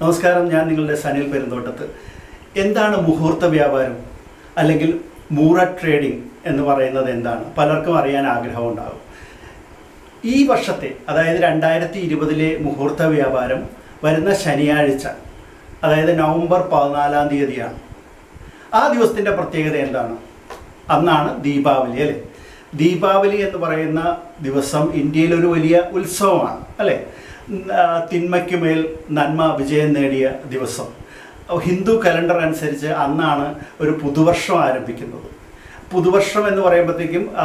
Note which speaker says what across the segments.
Speaker 1: നമസ്കാരം ഞാൻ നിങ്ങളുടെ സനിൽ പെരുന്തോട്ടത്ത് എന്താണ് മുഹൂർത്ത വ്യാപാരം അല്ലെങ്കിൽ മൂറ ട്രേഡിംഗ് എന്ന് പറയുന്നത് എന്താണ് പലർക്കും അറിയാൻ ആഗ്രഹമുണ്ടാകും ഈ വർഷത്തെ അതായത് രണ്ടായിരത്തി ഇരുപതിലെ മുഹൂർത്ത വ്യാപാരം വരുന്ന ശനിയാഴ്ച അതായത് നവംബർ പതിനാലാം തീയതിയാണ് ആ ദിവസത്തിൻ്റെ പ്രത്യേകത എന്താണ് അന്നാണ് ദീപാവലി അല്ലേ ദീപാവലി എന്ന് പറയുന്ന ദിവസം ഇന്ത്യയിൽ ഒരു വലിയ ഉത്സവമാണ് അല്ലേ ഉം, ആ, തിന്മയ്ക്കുമേൽ നന്മ വിജയം നേടിയ ദിവസം ഹിന്ദു കലണ്ടർ അനുസരിച്ച് അന്നാണ് ഒരു പുതുവർഷം ആരംഭിക്കുന്നത് പുതുവർഷം എന്ന് പറയുമ്പോഴത്തേക്കും ആ,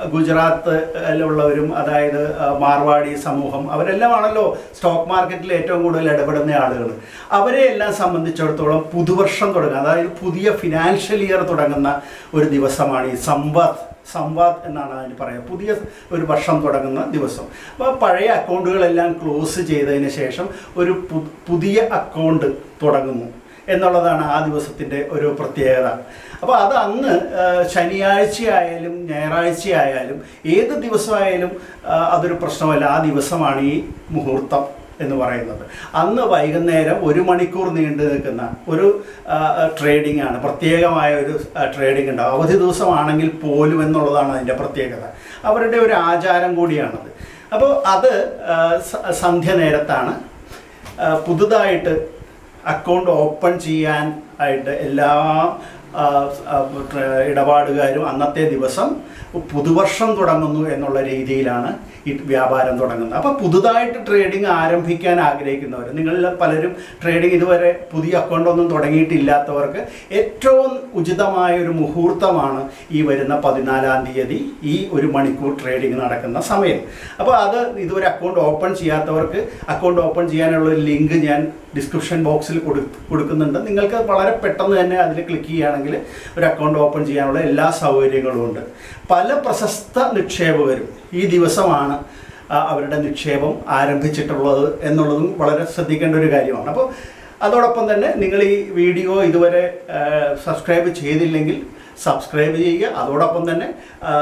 Speaker 1: ഗുജറാത്തിലുള്ളവരും അതായത് ആ, മാർവാടി സമൂഹം അവരെല്ലാമാണല്ലോ സ്റ്റോക്ക് മാർക്കറ്റിൽ ഏറ്റവും കൂടുതൽ ഇടപെടുന്ന ആളുകൾ അവരെ എല്ലാം സംബന്ധിച്ചിടത്തോളം പുതുവർഷം തുടങ്ങുക അതായത് പുതിയ ഫിനാൻഷ്യൽ ഇയർ തുടങ്ങുന്ന ഒരു ദിവസമാണ് ഈ സംവാദ് സംവാദ് എന്നാണ് അതിന് പറയുക പുതിയ ഒരു വർഷം തുടങ്ങുന്ന ദിവസം അപ്പോൾ പഴയ അക്കൗണ്ടുകളെല്ലാം ക്ലോസ് ചെയ്തതിന് ശേഷം ഒരു പു- പുതിയ അക്കൗണ്ട് തുടങ്ങുന്നു എന്നുള്ളതാണ് ആ ദിവസത്തിൻ്റെ ഒരു പ്രത്യേകത അപ്പോൾ അത് അന്ന് ആ, ശനിയാഴ്ചയായാലും ഞായറാഴ്ചയായാലും ഏത് ദിവസമായാലും ആ, അതൊരു പ്രശ്നമല്ല ആ ദിവസമാണ് ഈ മുഹൂർത്തം എന്ന് പറയുന്നത് അന്ന് വൈകുന്നേരം ഒരു മണിക്കൂർ നീണ്ടു നിൽക്കുന്ന ഒരു ട്രേഡിംഗ് ആണ് പ്രത്യേകമായ ഒരു ട്രേഡിംഗ് ഉണ്ടാവും അവധി ദിവസമാണെങ്കിൽ പോലും എന്നുള്ളതാണ് അതിൻ്റെ പ്രത്യേകത അവരുടെ ഒരു ആചാരം കൂടിയാണത് അപ്പോൾ അത് ആ, സ- സന്ധ്യ നേരത്താണ് ആ, പുതുതായിട്ട് അക്കൗണ്ട് ഓപ്പൺ ചെയ്യാൻ ആയിട്ട് എല്ലാ ആ, ആ, ട്ര- ഇടപാടുകാരും അന്നത്തെ ദിവസം പുതുവർഷം തുടങ്ങുന്നു എന്നുള്ള രീതിയിലാണ് ഈ വ്യാപാരം തുടങ്ങുന്നത് അപ്പോൾ പുതുതായിട്ട് ട്രേഡിംഗ് ആരംഭിക്കാൻ ആഗ്രഹിക്കുന്നവർ നിങ്ങളിൽ പലരും ട്രേഡിംഗ് ഇതുവരെ പുതിയ അക്കൗണ്ട് ഒന്നും തുടങ്ങിയിട്ടില്ലാത്തവർക്ക് ഏറ്റവും ഉചിതമായ ഒരു മുഹൂർത്തമാണ് ഈ വരുന്ന പതിനാലാം തീയതി ഈ ഒരു മണിക്കൂർ ട്രേഡിംഗ് നടക്കുന്ന സമയം അപ്പോൾ അത് ഇതുവരെ അക്കൗണ്ട് ഓപ്പൺ ചെയ്യാത്തവർക്ക് അക്കൗണ്ട് ഓപ്പൺ ചെയ്യാനുള്ള ഒരു ലിങ്ക് ഞാൻ ഡിസ്ക്രിപ്ഷൻ ബോക്സിൽ കൊടു കൊടുക്കുന്നുണ്ട് നിങ്ങൾക്ക് വളരെ പെട്ടെന്ന് തന്നെ അതിൽ ക്ലിക്ക് ചെയ്യുകയാണെങ്കിൽ ഒരു അക്കൗണ്ട് ഓപ്പൺ ചെയ്യാനുള്ള എല്ലാ സൗകര്യങ്ങളും ഉണ്ട് പല പ്രശസ്ത നിക്ഷേപകരും ഈ ദിവസമാണ് ആ, അവരുടെ നിക്ഷേപം ആരംഭിച്ചിട്ടുള്ളത് എന്നുള്ളതും വളരെ ശ്രദ്ധിക്കേണ്ട ഒരു കാര്യമാണ് അപ്പോൾ അതോടൊപ്പം തന്നെ നിങ്ങൾ ഈ വീഡിയോ ഇതുവരെ സബ്സ്ക്രൈബ് ചെയ്തില്ലെങ്കിൽ സബ്സ്ക്രൈബ് ചെയ്യുക അതോടൊപ്പം തന്നെ ആ,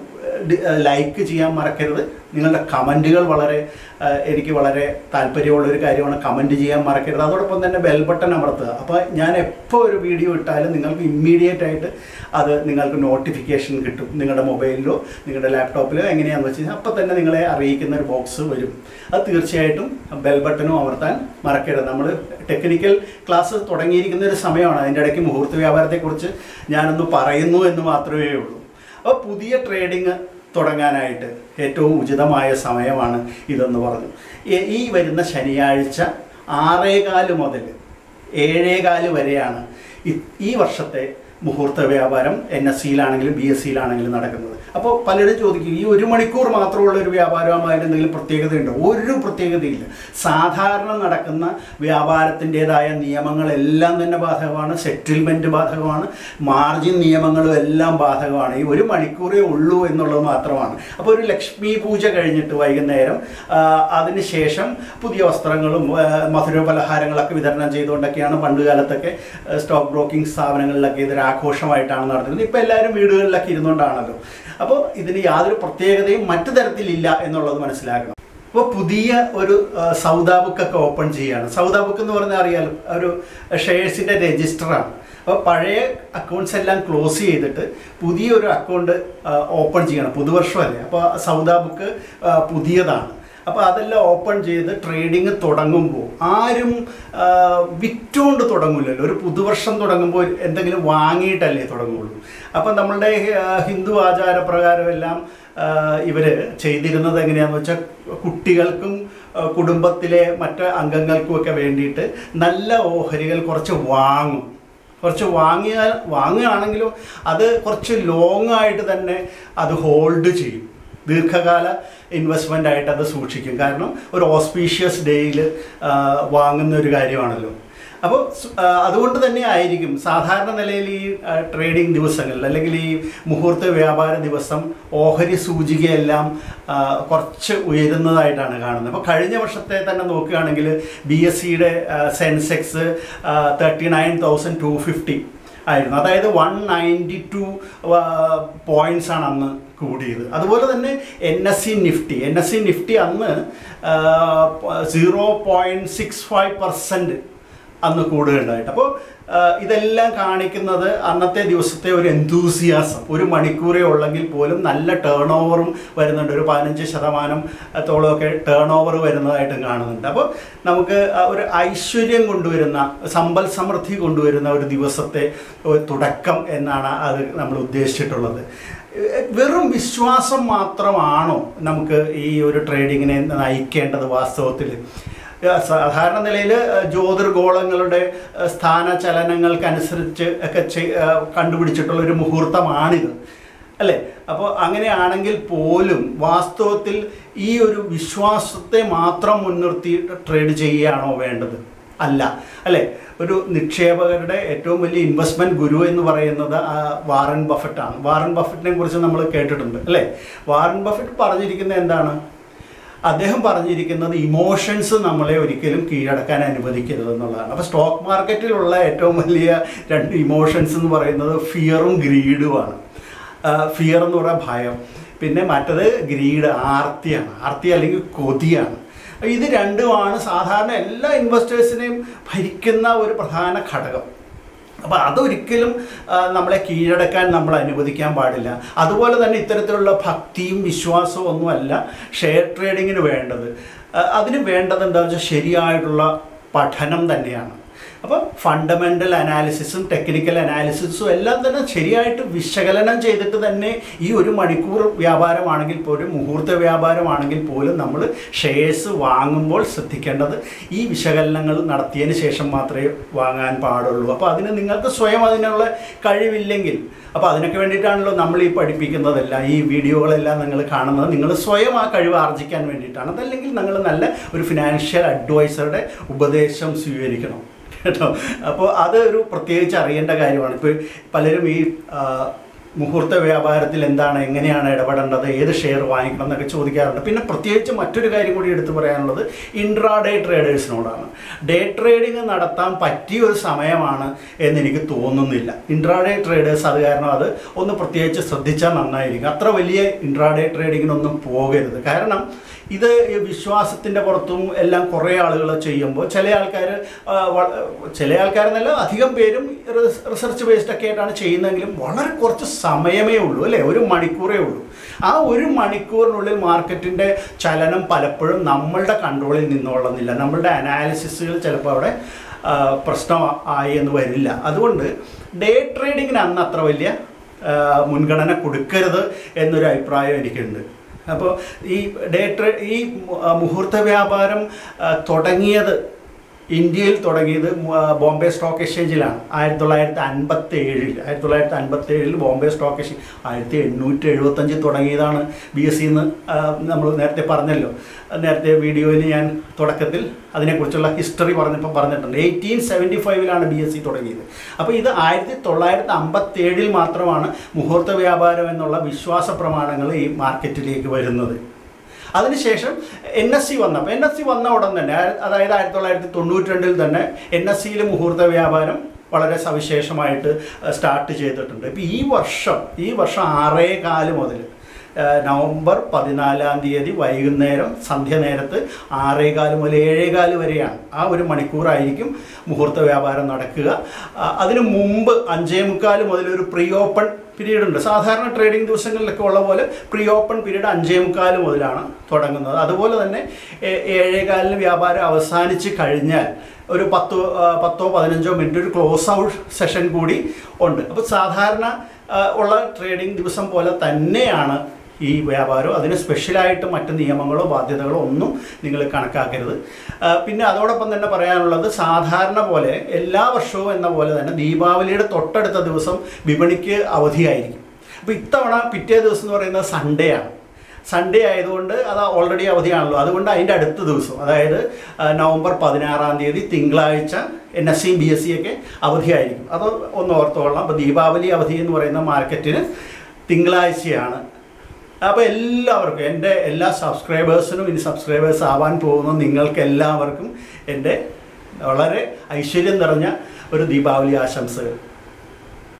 Speaker 1: ഡി- ആ, ലൈക്ക് ചെയ്യാൻ മറക്കരുത് നിങ്ങളുടെ കമൻറ്റുകൾ വളരെ ആ, എനിക്ക് വളരെ താല്പര്യമുള്ള ഒരു കാര്യമാണ് കമൻറ്റ് ചെയ്യാൻ മറക്കരുത് അതോടൊപ്പം തന്നെ ബെൽ ബട്ടൺ അമർത്തുക അപ്പോൾ ഞാൻ എപ്പോൾ ഒരു വീഡിയോ ഇട്ടാലും നിങ്ങൾക്ക് ഇമ്മീഡിയറ്റ് ആയിട്ട് അത് നിങ്ങൾക്ക് നോട്ടിഫിക്കേഷൻ കിട്ടും നിങ്ങളുടെ മൊബൈലിലോ നിങ്ങളുടെ ലാപ്ടോപ്പിലോ എങ്ങനെയാണെന്ന് വെച്ച് കഴിഞ്ഞാൽ അപ്പോൾ തന്നെ നിങ്ങളെ അറിയിക്കുന്ന ഒരു ബോക്സ് വരും അത് തീർച്ചയായിട്ടും ബെൽ ബട്ടണും അമർത്താൻ മറക്കരുത് നമ്മൾ ടെക്നിക്കൽ ക്ലാസ് തുടങ്ങിയിരിക്കുന്ന ഒരു സമയമാണ് അതിൻ്റെ ഇടയ്ക്ക് മുഹൂർത്ത വ്യാപാരത്തെക്കുറിച്ച് ഞാനൊന്ന് പറയുന്നു എന്ന് മാത്രമേ ഉള്ളൂ അപ്പോൾ പുതിയ ട്രേഡിങ് തുടങ്ങാനായിട്ട് ഏറ്റവും ഉചിതമായ സമയമാണ് ഇതെന്ന് പറഞ്ഞു ഈ- ഈ വരുന്ന ശനിയാഴ്ച ആറേകാല് മുതൽ ഏഴേകാല് വരെയാണ് ഇ- ഈ വർഷത്തെ മുഹൂർത്ത വ്യാപാരം എൻ എസ് സിയിലാണെങ്കിലും ബി എസ് സിയിലാണെങ്കിലും നടക്കുന്നത് അപ്പോൾ പലരും ചോദിക്കും ഈ ഒരു മണിക്കൂർ മാത്രമുള്ള ഒരു വ്യാപാരമാകുമ്പോൾ അതിന് എന്തെങ്കിലും പ്രത്യേകതയുണ്ടോ ഒരു പ്രത്യേകതയില്ല സാധാരണ നടക്കുന്ന വ്യാപാരത്തിൻ്റെതായ നിയമങ്ങളെല്ലാം തന്നെ ബാധകമാണ് സെറ്റിൽമെൻറ്റ് ബാധകമാണ് മാർജിൻ നിയമങ്ങളും എല്ലാം ബാധകമാണ് ഈ ഒരു മണിക്കൂറേ ഉള്ളൂ എന്നുള്ളത് മാത്രമാണ് അപ്പോൾ ഒരു ലക്ഷ്മി പൂജ കഴിഞ്ഞിട്ട് വൈകുന്നേരം ആ, അതിനുശേഷം പുതിയ വസ്ത്രങ്ങളും ആ, മധുര പലഹാരങ്ങളൊക്കെ വിതരണം ചെയ്തുകൊണ്ടൊക്കെയാണ് പണ്ട് കാലത്തൊക്കെ ആ, സ്റ്റോക്ക് ബ്രോക്കിംഗ് സ്ഥാപനങ്ങളിലൊക്കെ ഇതൊരു ആഘോഷമായിട്ടാണ് നടത്തുന്നത് ഇപ്പോൾ എല്ലാവരും വീടുകളിലൊക്കെ ഇരുന്നുകൊണ്ടാണല്ലോ അപ്പോൾ ഇതിന് യാതൊരു പ്രത്യേകതയും മറ്റു തരത്തിലില്ല എന്നുള്ളത് മനസ്സിലാക്കണം അപ്പോൾ പുതിയ ഒരു ആ, സൗദാ ബുക്കൊക്കെ ഓപ്പൺ ചെയ്യുകയാണ് സൗദാ ബുക്ക് എന്ന് പറഞ്ഞാൽ അറിയാലോ ഒരു ഷെയർസിൻ്റെ രജിസ്റ്ററാണ് അപ്പോൾ പഴയ അക്കൗണ്ട്സ് എല്ലാം ക്ലോസ് ചെയ്തിട്ട് പുതിയൊരു അക്കൗണ്ട് ഓപ്പൺ ചെയ്യണം പുതുവർഷമല്ലേ അപ്പോൾ സൗദാ ബുക്ക് ആ, പുതിയതാണ് അപ്പോൾ അതെല്ലാം ഓപ്പൺ ചെയ്ത് ട്രേഡിങ് തുടങ്ങുമ്പോൾ ആരും ആ, വിറ്റുകൊണ്ട് തുടങ്ങില്ലല്ലോ ഒരു പുതുവർഷം തുടങ്ങുമ്പോൾ എന്തെങ്കിലും വാങ്ങിയിട്ടല്ലേ തുടങ്ങുള്ളൂ അപ്പം നമ്മളുടെ ആ, ഹിന്ദു ആചാരപ്രകാരം എല്ലാം ഇവർ ചെയ്തിരുന്നത് എങ്ങനെയാണെന്ന് വെച്ചാൽ കുട്ടികൾക്കും ആ, കുടുംബത്തിലെ മറ്റ് അംഗങ്ങൾക്കുമൊക്കെ വേണ്ടിയിട്ട് നല്ല ഓഹരികൾ കുറച്ച് വാങ്ങും കുറച്ച് വാങ്ങിയാൽ വാങ്ങുകയാണെങ്കിലും അത് കുറച്ച് ലോങ് ആയിട്ട് തന്നെ അത് ഹോൾഡ് ചെയ്യും ദീർഘകാല ഇൻവെസ്റ്റ്മെൻ്റ് ആയിട്ട് അത് സൂക്ഷിക്കും കാരണം ഒരു ഓസ്പീഷ്യസ് ഡേയിൽ വാങ്ങുന്ന ഒരു കാര്യമാണല്ലോ അപ്പോൾ സ്- ആ, അതുകൊണ്ട് തന്നെ ആയിരിക്കും സാധാരണ നിലയിൽ ഈ ട്രേഡിംഗ് ദിവസങ്ങളിൽ അല്ലെങ്കിൽ ഈ മുഹൂർത്ത വ്യാപാര ദിവസം ഓഹരി സൂചികയെല്ലാം ആ, കുറച്ച് ഉയരുന്നതായിട്ടാണ് കാണുന്നത് അപ്പോൾ കഴിഞ്ഞ വർഷത്തെ തന്നെ നോക്കുകയാണെങ്കിൽ ബി എസ് സിയുടെ Sensex thirty nine thousand two fifty ആയിരുന്നു അതായത് വൺ നയൻറ്റി ടു പോയിന്റ്സ് ആണ് അന്ന് കൂടിയത് അതുപോലെ തന്നെ N S C Nifty N S C Nifty അന്ന് zero point six five percent അന്ന് കൂടുകയുണ്ടായിട്ട് അപ്പോൾ ഇതെല്ലാം കാണിക്കുന്നത് അന്നത്തെ ദിവസത്തെ ഒരു എന്തൂസിയാസം ഒരു മണിക്കൂറേ ഉള്ളെങ്കിൽ പോലും നല്ല ടേൺ ഓവറും വരുന്നുണ്ട് ഒരു പതിനഞ്ച് ശതമാനം തോളമൊക്കെ ടേൺ ഓവർ വരുന്നതായിട്ടും കാണുന്നുണ്ട് അപ്പോൾ നമുക്ക് ആ ഒരു ഐശ്വര്യം കൊണ്ടുവരുന്ന സമ്പൽ സമൃദ്ധി കൊണ്ടുവരുന്ന ഒരു ദിവസത്തെ ഒരു തുടക്കം എന്നാണ് അത് നമ്മൾ ഉദ്ദേശിച്ചിട്ടുള്ളത് വെറും വിശ്വാസം മാത്രമാണോ നമുക്ക് ഈ ഒരു ട്രേഡിങ്ങിനെ നയിക്കേണ്ടത് വാസ്തവത്തിൽ സാധാരണ നിലയിൽ ജ്യോതിർഗോളങ്ങളുടെ സ്ഥാനചലനങ്ങൾക്കനുസരിച്ച് ഒക്കെ ചെയ്- ആ, കണ്ടുപിടിച്ചിട്ടുള്ള ഒരു മുഹൂർത്തമാണിത് അല്ലേ അപ്പോൾ അങ്ങനെയാണെങ്കിൽ പോലും വാസ്തവത്തിൽ ഈ ഒരു വിശ്വാസത്തെ മാത്രം മുൻനിർത്തി ട്രേഡ് ചെയ്യുകയാണോ വേണ്ടത് അല്ല അല്ലേ ഒരു നിക്ഷേപകരുടെ ഏറ്റവും വലിയ ഇൻവെസ്റ്റ്മെന്റ് ഗുരു എന്ന് പറയുന്നത് ആ, വാറൻ ബഫറ്റാണ് വാറൻ ബഫറ്റിനെ കുറിച്ച് നമ്മൾ കേട്ടിട്ടുണ്ട് അല്ലേ വാറൻ ബഫറ്റ് പറഞ്ഞിരിക്കുന്നത് എന്താണ് അദ്ദേഹം പറഞ്ഞിരിക്കുന്നത് ഇമോഷൻസ് നമ്മളെ ഒരിക്കലും കീഴടക്കാൻ അനുവദിക്കരുത് എന്നുള്ളതാണ് അപ്പോൾ സ്റ്റോക്ക് മാർക്കറ്റിലുള്ള ഏറ്റവും വലിയ രണ്ട് ഇമോഷൻസ് എന്ന് പറയുന്നത് ഫിയറും ഗ്രീഡുമാണ് ഫിയർ എന്ന് പറയുന്ന ഭയം പിന്നെ മറ്റത് ഗ്രീഡ് ആർത്തിയാണ് ആർത്തി അല്ലെങ്കിൽ കൊതിയാണ് ഇത് രണ്ടുമാണ് സാധാരണ എല്ലാ ഇൻവെസ്റ്റേഴ്സിനെയും ഭരിക്കുന്ന ഒരു പ്രധാന ഘടകം അപ്പോൾ അതൊരിക്കലും ആ, നമ്മളെ കീഴടക്കാൻ നമ്മൾ അനുവദിക്കാൻ പാടില്ല അതുപോലെ തന്നെ ഇത്തരത്തിലുള്ള ഭക്തിയും വിശ്വാസവും ഒന്നുമല്ല ഷെയർ ട്രേഡിങ്ങിന് വേണ്ടത് ആ, അതിന് വേണ്ടത് എന്താണെന്ന് വെച്ചാൽ ശരിയായിട്ടുള്ള പഠനം തന്നെയാണ് അപ്പോൾ ഫണ്ടമെൻ്റൽ അനാലിസിസും ടെക്നിക്കൽ അനാലിസിസും എല്ലാം തന്നെ ശരിയായിട്ട് വിശകലനം ചെയ്തിട്ട് തന്നെ ഈ ഒരു മണിക്കൂർ വ്യാപാരമാണെങ്കിൽ പോലും മുഹൂർത്ത വ്യാപാരമാണെങ്കിൽ പോലും നമ്മൾ ഷെയർസ് വാങ്ങുമ്പോൾ ശ്രദ്ധിക്കേണ്ടത് ഈ വിശകലനങ്ങൾ നടത്തിയതിന് ശേഷം മാത്രമേ വാങ്ങാൻ പാടുള്ളൂ അപ്പോൾ അതിന് നിങ്ങൾക്ക് സ്വയം അതിനുള്ള കഴിവില്ലെങ്കിൽ അപ്പോൾ അതിനൊക്കെ വേണ്ടിയിട്ടാണല്ലോ നമ്മൾ ഈ പഠിപ്പിക്കുന്നതെല്ലാം ഈ വീഡിയോകളെല്ലാം നിങ്ങൾ കാണുന്നത് നിങ്ങൾ സ്വയം ആ കഴിവ് ആർജിക്കാൻ വേണ്ടിയിട്ടാണ് അതല്ലെങ്കിൽ നിങ്ങൾ നല്ല ഒരു ഫിനാൻഷ്യൽ അഡ്വൈസറുടെ ഉപദേശം സ്വീകരിക്കണം കേട്ടോ അപ്പോൾ അത് ഒരു പ്രത്യേകിച്ച് അറിയേണ്ട കാര്യമാണ് ഇപ്പോൾ പലരും ഈ ആ, മുഹൂർത്ത വ്യാപാരത്തിൽ എന്താണ് എങ്ങനെയാണ് ഇടപെടേണ്ടത് ഏത് ഷെയർ വാങ്ങിക്കണം എന്നൊക്കെ ചോദിക്കാറുണ്ട് പിന്നെ പ്രത്യേകിച്ച് മറ്റൊരു കാര്യം കൂടി എടുത്തു പറയാനുള്ളത് ഇൻട്രാഡേ ട്രേഡേഴ്സിനോടാണ് ഡേ ട്രേഡിംഗ് നടത്താൻ പറ്റിയ ഒരു സമയമാണ് എന്ന് എനിക്ക് തോന്നുന്നില്ല ഇൻട്രാഡേ ട്രേഡേഴ്സ് അത് കാരണം അത് ഒന്ന് പ്രത്യേകിച്ച് ശ്രദ്ധിച്ചാൽ നന്നായിരിക്കും അത്ര വലിയ ഇൻട്രാഡേ ട്രേഡിങ്ങിനൊന്നും പോകരുത് കാരണം ഇത് ഈ വിശ്വാസത്തിൻ്റെ പുറത്തും എല്ലാം കുറേ ആളുകൾ ചെയ്യുമ്പോൾ ചില ആൾക്കാർ ചില ആൾക്കാരെന്നല്ല അധികം പേരും റിസർച്ച് ബേസ്ഡ് ഒക്കെ ആയിട്ടാണ് ചെയ്യുന്നതെങ്കിലും വളരെ കുറച്ച് സമയമേ ഉള്ളൂ അല്ലേ ഒരു മണിക്കൂറേ ഉള്ളൂ ആ ഒരു മണിക്കൂറിനുള്ളിൽ മാർക്കറ്റിൻ്റെ ചലനം പലപ്പോഴും നമ്മളുടെ കൺട്രോളിൽ നിന്നുകൊള്ളുന്നില്ല നമ്മളുടെ അനാലിസിസുകൾ ചിലപ്പോൾ അവിടെ ആ, പ്രശ്നം ആയി എന്ന് വരില്ല അതുകൊണ്ട് ഡേ ട്രേഡിങ്ങിന് അന്ന് അത്ര വലിയ ആ, മുൻഗണന കൊടുക്കരുത് എന്നൊരു അഭിപ്രായം എനിക്കുണ്ട് അപ്പോൾ ഈ ഡേ ട്രേ ഈ മു- ആ, മുഹൂർത്ത വ്യാപാരം ആ, തുടങ്ങിയത് ഇന്ത്യയിൽ തുടങ്ങിയത് മു- ആ, ബോംബെ സ്റ്റോക്ക് എക്സ്ചേഞ്ചിലാണ് ആയിരത്തി തൊള്ളായിരത്തി അൻപത്തി ഏഴിൽ ആയിരത്തി തൊള്ളായിരത്തി അൻപത്തി ഏഴിൽ ബോംബെ സ്റ്റോക്ക് എക്സ്ചേഞ്ച് ആയിരത്തി എണ്ണൂറ്റി എഴുപത്തഞ്ചിൽ തുടങ്ങിയതാണ് ബി എസ് സിന്ന് നമ്മൾ നേരത്തെ പറഞ്ഞല്ലോ നേരത്തെ വീഡിയോയിൽ ഞാൻ തുടക്കത്തിൽ അതിനെക്കുറിച്ചുള്ള ഹിസ്റ്ററി പറഞ്ഞപ്പോൾ പറഞ്ഞിട്ടുണ്ട് എയ്റ്റീൻ സെവൻറ്റി ഫൈവിലാണ് ബി എസ് സി തുടങ്ങിയത് അപ്പോൾ ഇത് ആയിരത്തി തൊള്ളായിരത്തി അമ്പത്തി ഏഴിൽ മാത്രമാണ് മുഹൂർത്ത വ്യാപാരം എന്നുള്ള വിശ്വാസ പ്രമാണങ്ങൾ ഈ മാർക്കറ്റിലേക്ക് വരുന്നത് അതിനുശേഷം എൻ എസ് സി വന്നപ്പോൾ എൻ എസ് സി വന്ന ഉടൻ തന്നെ ആ- അതായത് ആയിരത്തി തൊള്ളായിരത്തി തൊണ്ണൂറ്റി രണ്ടിൽ തന്നെ എൻ എസ് സിയിൽ മുഹൂർത്ത വ്യാപാരം വളരെ സവിശേഷമായിട്ട് സ്റ്റാർട്ട് ചെയ്തിട്ടുണ്ട് ഇപ്പം ഈ വർഷം ഈ വർഷം ആറേ കാല് മുതൽ ഏഹ്, നവംബർ പതിനാലാം തീയതി വൈകുന്നേരം സന്ധ്യ നേരത്ത് ആറേകാല് മുതൽ ഏഴേകാല് വരെയാണ് ആ ഒരു മണിക്കൂറായിരിക്കും മുഹൂർത്ത വ്യാപാരം നടക്കുക ആ, അതിനു മുമ്പ് അഞ്ചേ മുക്കാൽ മുതൽ ഒരു പ്രീ ഓപ്പൺ പീരീഡ് ഉണ്ട് സാധാരണ ട്രേഡിംഗ് ദിവസങ്ങളിലൊക്കെ ഉള്ള പോലെ പ്രീ ഓപ്പൺ പീരീഡ് അഞ്ചേ മുക്കാൽ മുതലാണ് തുടങ്ങുന്നത് അതുപോലെ തന്നെ ഏ- ഏഴേകാലിന് വ്യാപാരം അവസാനിച്ച് കഴിഞ്ഞാൽ ഒരു പത്തോ ആ, പത്തോ പതിനഞ്ചോ മിനിറ്റ് ഒരു ക്ലോസ് ഔട്ട് സെഷൻ കൂടി ഉണ്ട് അപ്പോൾ സാധാരണ ആ, ഉള്ള ട്രേഡിംഗ് ദിവസം പോലെ തന്നെയാണ് ഈ വ്യാപാരം അതിന് സ്പെഷ്യലായിട്ട് മറ്റ് നിയമങ്ങളോ ബാധ്യതകളോ ഒന്നും നിങ്ങൾ കണക്കാക്കരുത് ആ, പിന്നെ അതോടൊപ്പം തന്നെ പറയാനുള്ളത് സാധാരണ പോലെ എല്ലാ വർഷവും എന്ന പോലെ തന്നെ ദീപാവലിയുടെ തൊട്ടടുത്ത ദിവസം വിപണിക്ക് അവധിയായിരിക്കും അപ്പോൾ ഇത്തവണ പിറ്റേ ദിവസം എന്ന് പറയുന്നത് സൺഡേ ആണ് സൺഡേ ആയതുകൊണ്ട് അത് ഓൾറെഡി അവധിയാണല്ലോ അതുകൊണ്ട് അതിൻ്റെ അടുത്ത ദിവസം അതായത് ആ, നവംബർ പതിനാറാം തീയതി തിങ്കളാഴ്ച എൻ എസ് സിയും ബി എസ് സി ഒക്കെ അവധിയായിരിക്കും അത് ഒന്ന് ഓർത്തോളാം അപ്പോൾ ദീപാവലി അവധി എന്ന് പറയുന്ന മാർക്കറ്റിന് തിങ്കളാഴ്ചയാണ് അപ്പോൾ എല്ലാവർക്കും എൻ്റെ എല്ലാ സബ്സ്ക്രൈബേഴ്സിനും ഇനി സബ്സ്ക്രൈബേഴ്സ് ആവാൻ പോകുന്ന നിങ്ങൾക്ക് എല്ലാവർക്കും എൻ്റെ വളരെ ഐശ്വര്യം നിറഞ്ഞ ഒരു ദീപാവലി ആശംസകൾ